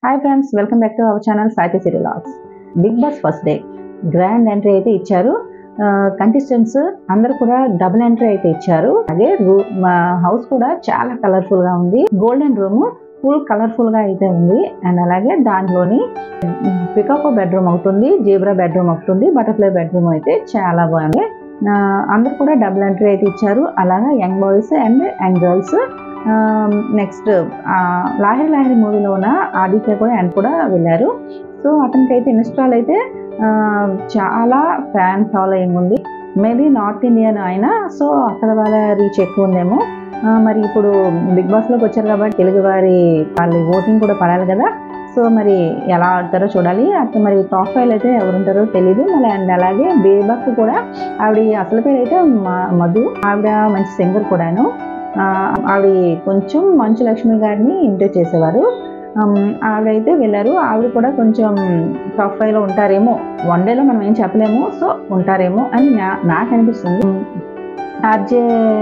hi friends welcome back to our channel సాటి సిరిలాగ్స్ Bigg Boss first day grand entry అయితే ఇచ్చారు contestants అందరు కూడా డబుల్ ఎంట్రీ అయితే ఇచ్చారు అలాగే రూ- మా హౌస్ కూడా చాలా కలర్ఫుల్ గా ఉంది గోల్డెన్ రూమ్ ఫుల్ కలర్ఫుల్ గా అయితే ఉంది అండ్ అలాగే దాంట్లోని పికాకో బెడ్రూమ్ అవుతుంది జీబ్రా బెడ్రూమ్ అవుతుంది బటర్ఫ్లై బెడ్రూమ్ అయితే చాలా బాగుంది ఆ, అందరు కూడా డబుల్ ఎంట్రీ అయితే ఇచ్చారు అలాగే young boys and young girls next Lahiri Lahiri మూవీలో ఉన్న ఆదిత్య కూడా ఆయన కూడా వెళ్ళారు సో అతనికి అయితే ఇన్స్టాల్ అయితే ఆ, చాలా ఫ్యాన్ ఫాలోయింగ్ ఉంది మేబీ నార్త్ ఇండియన్ ఆయన సో అక్కడ వాళ్ళ రీచ్ ఎక్కువ ఉందేమో ఆ, మరి ఇప్పుడు బిగ్ బాస్లోకి వచ్చారు కాబట్టి తెలుగు వారి వాళ్ళ ఓటింగ్ కూడా పడాలి కదా సో మరి ఎలా ఆడతారో చూడాలి అట్లా మరి టాప్ ఫైవ్ అయితే ఎవరుంటారో తెలియదు మళ్ళీ అండ్ అలాగే బేబక్ కూడా ఆవిడ అసలు పేరు అయితే మ- మధు ఆవిడ మంచి సింగర్ కూడాను ఆ, ఆవిడ కొంచెం మంచు లక్ష్మి గారిని ఇంటర్వ్యూ చేసేవారు ఆమ్, ఆవిడైతే వెళ్ళారు ఆవిడ కూడా కొంచెం టాప్ ఫైవ్లో ఉంటారేమో వన్ డేలో మనం ఏం చెప్పలేము సో ఉంటారేమో అని నా నాకు అనిపిస్తుంది ఆర్జే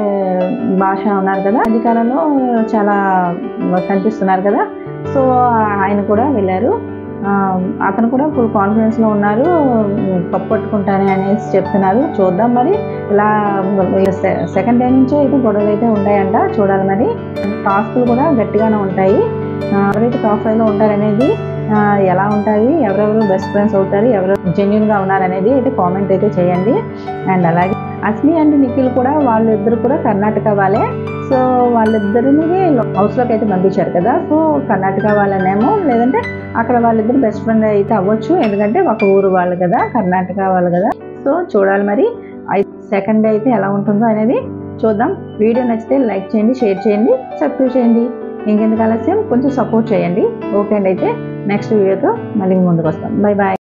భాష ఉన్నారు కదా ఈ కాలంలో చాలా కనిపిస్తున్నారు కదా సో ఆయన కూడా వెళ్ళారు ఆ, అతను కూడా ఫుల్ కాన్ఫిడెన్స్లో ఉన్నారు కప్పు పట్టుకుంటానే అనేసి చెప్తున్నారు చూద్దాం మరి ఇలా సెకండ్ డే నుంచే అయితే గొడవలు అయితే ఉంటాయంట చూడాలి మరి టాస్క్లు కూడా గట్టిగానే ఉంటాయి ఆ, ఎవరైతే టాప్ ఫైవ్లో ఉంటారనేది ఆ, ఎలా ఉంటాయి ఎవరెవరు బెస్ట్ ఫ్రెండ్స్ అవుతారు ఎవరు జెన్యున్గా ఉన్నారనేది అయితే కామెంట్ అయితే చేయండి అండ్ అలాగే అస్మి అండ్ నిఖిల్ కూడా వాళ్ళిద్దరు కూడా కర్ణాటక వాళ్ళే సో వాళ్ళిద్దరిని హౌస్లోకి అయితే పంపించారు కదా సో కర్ణాటక వాళ్ళనేమో లేదంటే అక్కడ వాళ్ళిద్దరు బెస్ట్ ఫ్రెండ్ అయితే అవ్వచ్చు ఎందుకంటే ఒక ఊరు వాళ్ళు కదా కర్ణాటక వాళ్ళు కదా సో చూడాలి మరి సెకండ్ డే అయితే ఎలా ఉంటుందో అనేది చూద్దాం వీడియో నచ్చితే లైక్ చేయండి షేర్ చేయండి సబ్స్క్రైబ్ చేయండి ఇంకెందుకు ఆలస్యం కొంచెం సపోర్ట్ చేయండి ఓకే అండి అయితే నెక్స్ట్ వీడియోతో మళ్ళీ ముందుకు వస్తాం బై బాయ్